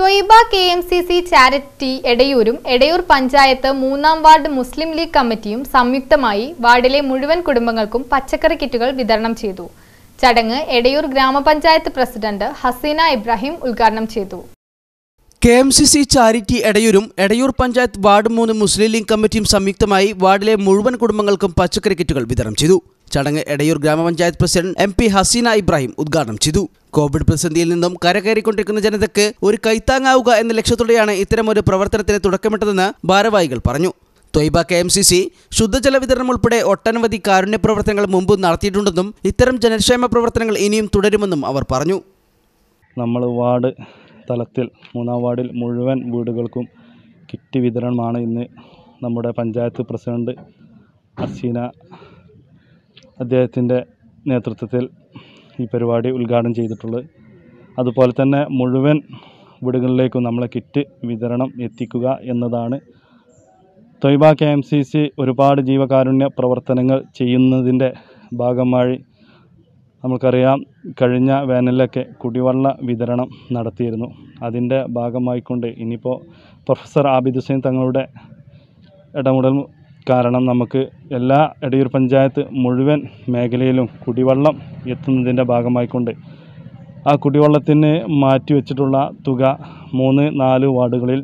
Taiba K M C C charity എടയൂരും എടയൂർ പഞ്ചായത്ത് മൂന്നാം ward മുസ്ലിം league കമ്മിറ്റിയും സംയുക്തമായി വാർഡിലെ മുഴുവൻ കുടുംബങ്ങൾക്കും പച്ചക്കറി കിറ്റുകൾ വിതരണം ചെയ്തു ചടങ്ങ് എടയൂർ ഗ്രാമപഞ്ചായത്ത് പ്രസിഡന്റ് ഹസീന ഇബ്രാഹിം ഉദ്ഘാടനം ചെയ്തു K M C C charity എടയൂരും എടയൂർ പഞ്ചായത്ത് വാർഡ് മൂന്ന് മുസ്ലിം ലീഗ് കമ്മിറ്റിയും സംയുക്തമായി വാർഡിലെ മുഴുവൻ കുടുംബങ്ങൾക്കും പച്ചക്കറി കിറ്റുകൾ വിതരണം ചെയ്തു ചടങ്ങ് Edayur grama panchayat president M P Haseena Ibrahim ഉദ്ഘാടനം ചെയ്തു കോവിഡ് പ്രതിസന്ധിയിൽ നിന്നും കരകയറിക്കൊണ്ടിരിക്കുന്ന ജനതയ്ക്ക് ഒരു കൈത്താങ്ങാവുക എന്ന ലക്ഷ്യത്തോടെയാണ് ഇത്തരമൊരു പ്രവർത്തനത്തിന് തുടക്കമിട്ടതെന്ന് ഭാരവാഹികൾ പറഞ്ഞു Thwaiba K M C C ശുദ്ധജല വിതരണം ഉൾപ്പെടെ ഒട്ടനവധി കാരുണ്യ പ്രവർത്തനങ്ങൾ മുമ്പ് നടത്തിയിട്ടുണ്ടെന്നും ഇത്തരം ജനക്ഷേമ പ്രവർത്തനങ്ങൾ ഇനിയും തുടരുമെന്നും അവർ പറഞ്ഞു നമ്മൾ വാർഡ് തലത്തിൽ മൂന്നാം വാർഡിൽ മുഴുവൻ വീടുകൾക്കും കിറ്റ് വിതരണമാണ് ഇന്ന് നമ്മുടെ പഞ്ചായത്ത് പ്രസിഡന്റ് അസീന അദ്ദേഹത്തിൻ്റെ നേതൃത്വത്തിൽ ഈ പരിപാടി ഉദ്ഘാടനം ചെയ്തിട്ടുള്ളത് അതുപോലെ തന്നെ മുഴുവൻ വീടുകളിലേക്കും നമ്മളെ കിറ്റ് വിതരണം എത്തിക്കുക എന്നതാണ് Thoiba K M C C ഒരുപാട് ജീവകാരുണ്യ പ്രവർത്തനങ്ങൾ ചെയ്യുന്നതിൻ്റെ ഭാഗമായി നമുക്കറിയാം കഴിഞ്ഞ വേനലിലൊക്കെ കുടിവെള്ള വിതരണം നടത്തിയിരുന്നു അതിൻ്റെ ഭാഗമായിക്കൊണ്ട് ഇനിയിപ്പോൾ പ്രൊഫസർ ആബിദ് ഹുസൈൻ തങ്ങളുടെ ഇടപെടൽ കാരണം നമുക്ക് എല്ലാ എടയൂർ പഞ്ചായത്ത് മുഴുവൻ മേഖലയിലും കുടിവെള്ളം എത്തുന്നതിൻ്റെ ഭാഗമായിക്കൊണ്ട് ആ കുടിവെള്ളത്തിന് മാറ്റിവെച്ചിട്ടുള്ള തുക മൂന്ന് നാല് വാർഡുകളിൽ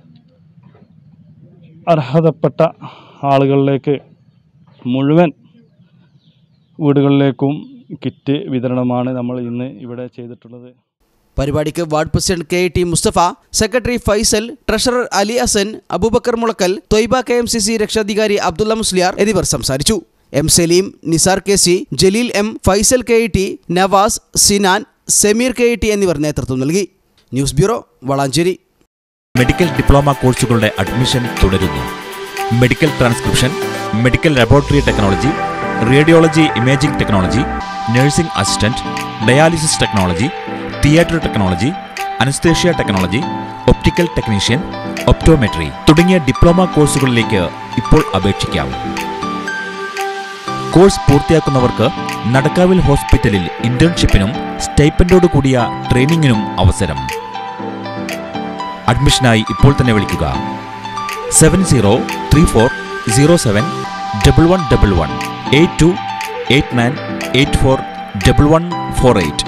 അർഹതപ്പെട്ട ആളുകളിലേക്ക് മുഴുവൻ വീടുകളിലേക്കും കിറ്റ് വിതരണമാണ് നമ്മൾ ഇന്ന് ഇവിടെ ചെയ്തിട്ടുള്ളത് പരിപാടിക്ക് ward president K T Musthafa secretary Faisal treasurer Ali Hassan Aboobacker Mulakkal Thoiba K M C C രക്ഷാധികാരി അബ്ദുള്ള മുസ്ലിയാർ എന്നിവർ സംസാരിച്ചു M Saleem Nisar K C Jaleel M Faisal K T Navas Sinan Sameer K T എന്നിവർ നേതൃത്വം നൽകി news bureau Valanchery medical diploma കോഴ്സുകളുടെ അഡ്മിഷൻ തുടരുന്നു medical transcription medical laboratory technology radiology imaging technology nursing assistant dialysis technology theatre technology anaesthesia technology optical technician optometry തുടങ്ങിയ diploma കോഴ്സുകളിലേക്ക് ഇപ്പോൾ അപേക്ഷിക്കാം course പൂർത്തിയാക്കുന്നവർക്ക് നടക്കാവിൽ ഹോസ്പിറ്റലിൽ ഇന്റേൺഷിപ്പിനും സ്റ്റൈപ്പൻഡോട് കൂടിയ ട്രെയിനിങ്ങിനും അവസരം അഡ്മിഷനായി ഇപ്പോൾ തന്നെ വിളിക്കുക seven zero three four zero seven double one double one eight two eight nine eight four double one four eight